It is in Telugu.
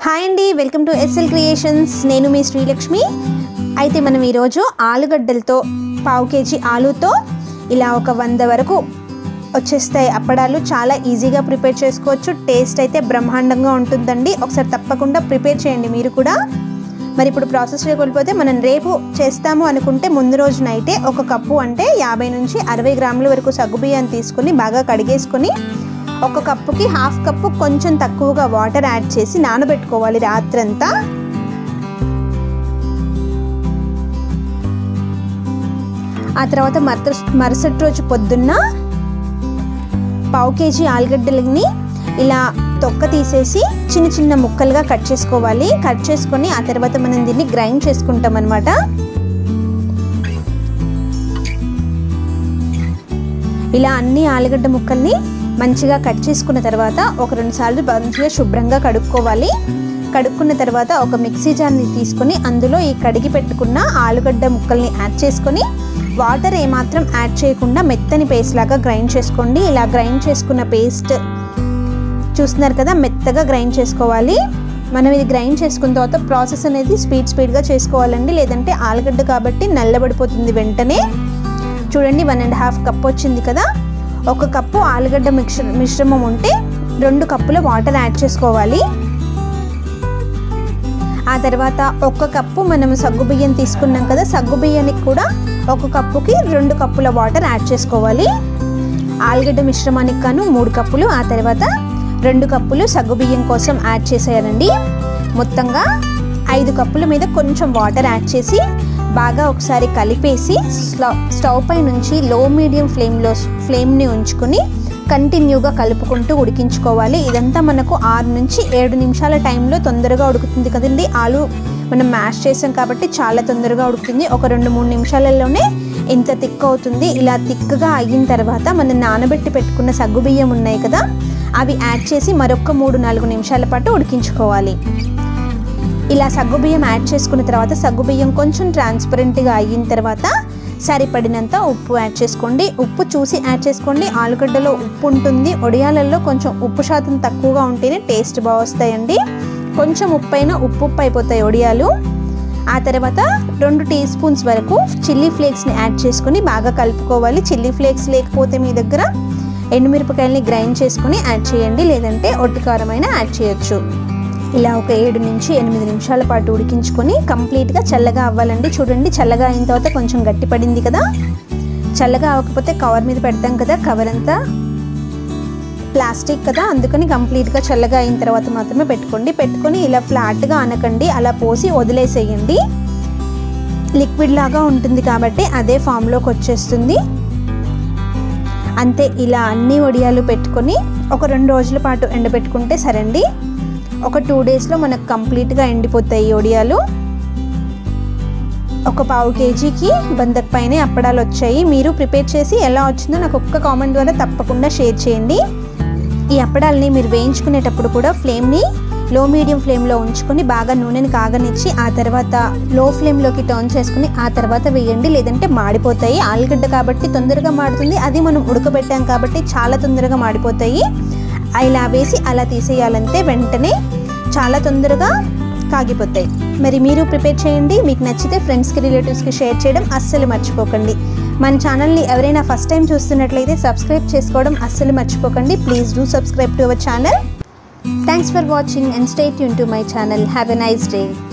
హాయ్ అండి వెల్కమ్ టు ఎస్ఎల్ క్రియేషన్స్ నేను మీ శ్రీలక్ష్మి అయితే మనం ఈరోజు ఆలుగడ్డలతో పావు కేజీ ఆలుతో ఇలా ఒక వంద వరకు వచ్చేస్తాయి అప్పడాలు చాలా ఈజీగా ప్రిపేర్ చేసుకోవచ్చు టేస్ట్ అయితే బ్రహ్మాండంగా ఉంటుందండి ఒకసారి తప్పకుండా ప్రిపేర్ చేయండి మీరు కూడా మరి ఇప్పుడు ప్రాసెస్లోకి వెళ్ళిపోతే మనం రేపు చేస్తాము అనుకుంటే ముందు రోజు నైటే ఒక కప్పు అంటే యాభై నుంచి అరవై గ్రాముల వరకు సగ్గుబియ్యాన్ని తీసుకొని బాగా కడిగేసుకొని ఒక కప్పుకి హాఫ్ కప్పు కొంచెం తక్కువగా వాటర్ యాడ్ చేసి నానబెట్టుకోవాలి రాత్రంతా ఆ తర్వాత మర్త మరుసటి రోజు పొద్దున్న పావు కేజీ ఆలుగడ్డలని ఇలా తొక్క తీసేసి చిన్న చిన్న ముక్కలుగా కట్ చేసుకోవాలి కట్ చేసుకొని ఆ తర్వాత మనం దీన్ని గ్రైండ్ చేసుకుంటాం అనమాట ఇలా అన్ని ఆలుగడ్డ ముక్కల్ని మంచిగా కట్ చేసుకున్న తర్వాత ఒక రెండు సార్లు మంచిగా శుభ్రంగా కడుక్కోవాలి కడుక్కున్న తర్వాత ఒక మిక్సీ జార్ని తీసుకొని అందులో ఈ కడిగి పెట్టుకున్న ఆలుగడ్డ ముక్కల్ని యాడ్ చేసుకొని వాటర్ ఏమాత్రం యాడ్ చేయకుండా మెత్తని పేస్ట్ లాగా గ్రైండ్ చేసుకోండి ఇలా గ్రైండ్ చేసుకున్న పేస్ట్ చూస్తున్నారు కదా మెత్తగా గ్రైండ్ చేసుకోవాలి మనం ఇది గ్రైండ్ చేసుకున్న తర్వాత ప్రాసెస్ అనేది స్పీడ్ స్పీడ్గా చేసుకోవాలండి లేదంటే ఆలుగడ్డ కాబట్టి నల్లబడిపోతుంది వెంటనే చూడండి వన్ అండ్ హాఫ్ కప్ వచ్చింది కదా ఒక కప్పు ఆలుగడ్డ మిక్స్ మిశ్రమం ఉంటే రెండు కప్పుల వాటర్ యాడ్ చేసుకోవాలి ఆ తర్వాత ఒక కప్పు మనం సగ్గుబియ్యం తీసుకున్నాం కదా సగ్గుబియ్యానికి కూడా ఒక కప్పుకి రెండు కప్పుల వాటర్ యాడ్ చేసుకోవాలి ఆలుగడ్డ మిశ్రమానికి కాను మూడు కప్పులు ఆ తర్వాత రెండు కప్పులు సగ్గుబియ్యం కోసం యాడ్ చేసేయాలండి మొత్తంగా ఐదు కప్పుల మీద కొంచెం వాటర్ యాడ్ చేసి బాగా ఒకసారి కలిపేసి స్టవ్ పై నుంచి లో మీడియం ఫ్లేమ్లో ఫ్లేమ్ని ఉంచుకొని కంటిన్యూగా కలుపుకుంటూ ఉడికించుకోవాలి ఇదంతా మనకు ఆరు నుంచి ఏడు నిమిషాల టైంలో తొందరగా ఉడుకుతుంది కదండి ఆలు మనం మ్యాష్ చేసాం కాబట్టి చాలా తొందరగా ఉడుకుతుంది ఒక రెండు మూడు నిమిషాలలోనే ఇంత తిక్ అవుతుంది ఇలా తిక్కగా అయిన తర్వాత మనం నానబెట్టి పెట్టుకున్న సగ్గుబియ్యం ఉన్నాయి కదా అవి యాడ్ చేసి మరొక మూడు నాలుగు నిమిషాల పాటు ఉడికించుకోవాలి ఇలా సగ్గుబియ్యం యాడ్ చేసుకున్న తర్వాత సగ్గుబియ్యం కొంచెం ట్రాన్స్పరెంట్గా అయిన తర్వాత సరిపడినంత ఉప్పు యాడ్ చేసుకోండి ఉప్పు చూసి యాడ్ చేసుకోండి ఆలుగడ్డలో ఉప్పు ఉంటుంది ఒడియాలలో కొంచెం ఉప్పు శాతం తక్కువగా ఉంటేనే టేస్ట్ బాగా వస్తాయండి కొంచెం ఉప్పు అయినా ఉప్పు ఉప్పు అయిపోతాయి ఒడియాలు ఆ తర్వాత రెండు టీ స్పూన్స్ వరకు చిల్లీ ఫ్లేక్స్ని యాడ్ చేసుకొని బాగా కలుపుకోవాలి చిల్లీ ఫ్లేక్స్ లేకపోతే మీ దగ్గర ఎండుమిరపకాయలని గ్రైండ్ చేసుకొని యాడ్ చేయండి లేదంటే ఒట్టికారమైన యాడ్ చేయొచ్చు ఇలా ఒక ఏడు నుంచి ఎనిమిది నిమిషాల పాటు ఉడికించుకొని కంప్లీట్గా చల్లగా అవ్వాలండి చూడండి చల్లగా అయిన తర్వాత కొంచెం గట్టి పడింది కదా చల్లగా అవ్వకపోతే కవర్ మీద పెడతాం కదా కవర్ అంతా ప్లాస్టిక్ కదా అందుకని కంప్లీట్గా చల్లగా అయిన తర్వాత మాత్రమే పెట్టుకోండి పెట్టుకొని ఇలా ఫ్లాట్గా అనకండి అలా పోసి వదిలేసేయండి లిక్విడ్ లాగా ఉంటుంది కాబట్టి అదే ఫామ్లోకి వచ్చేస్తుంది అంతే ఇలా అన్ని వడియాలు పెట్టుకొని ఒక రెండు రోజుల పాటు ఎండబెట్టుకుంటే సరండి ఒక టూ డేస్లో మనకు కంప్లీట్గా ఎండిపోతాయి ఒడియాలు ఒక పావు కేజీకి వందకు పైనే అప్పడాలు వచ్చాయి మీరు ప్రిపేర్ చేసి ఎలా వచ్చిందో నాకు ఒక్క కామెంట్ ద్వారా తప్పకుండా షేర్ చేయండి ఈ అప్పడాలని మీరు వేయించుకునేటప్పుడు కూడా ఫ్లేమ్ని లో మీడియం ఫ్లేమ్లో ఉంచుకొని బాగా నూనెని కాగనిచ్చి ఆ తర్వాత లో ఫ్లేమ్లోకి టర్న్ చేసుకుని ఆ తర్వాత వేయండి లేదంటే మాడిపోతాయి ఆలుగడ్డ కాబట్టి తొందరగా మాడుతుంది అది మనం ఉడకబెట్టాం కాబట్టి చాలా తొందరగా మాడిపోతాయి ఇలా వేసి అలా తీసేయాలంటే వెంటనే చాలా తొందరగా కాగిపోతాయి మరి మీరు ప్రిపేర్ చేయండి మీకు నచ్చితే ఫ్రెండ్స్కి రిలేటివ్స్కి షేర్ చేయడం అస్సలు మర్చిపోకండి మన ఛానల్ని ఎవరైనా ఫస్ట్ టైం చూస్తున్నట్లయితే సబ్స్క్రైబ్ చేసుకోవడం అస్సలు మర్చిపోకండి please do subscribe to our channel thanks for watching and stay tune to my channel have a nice day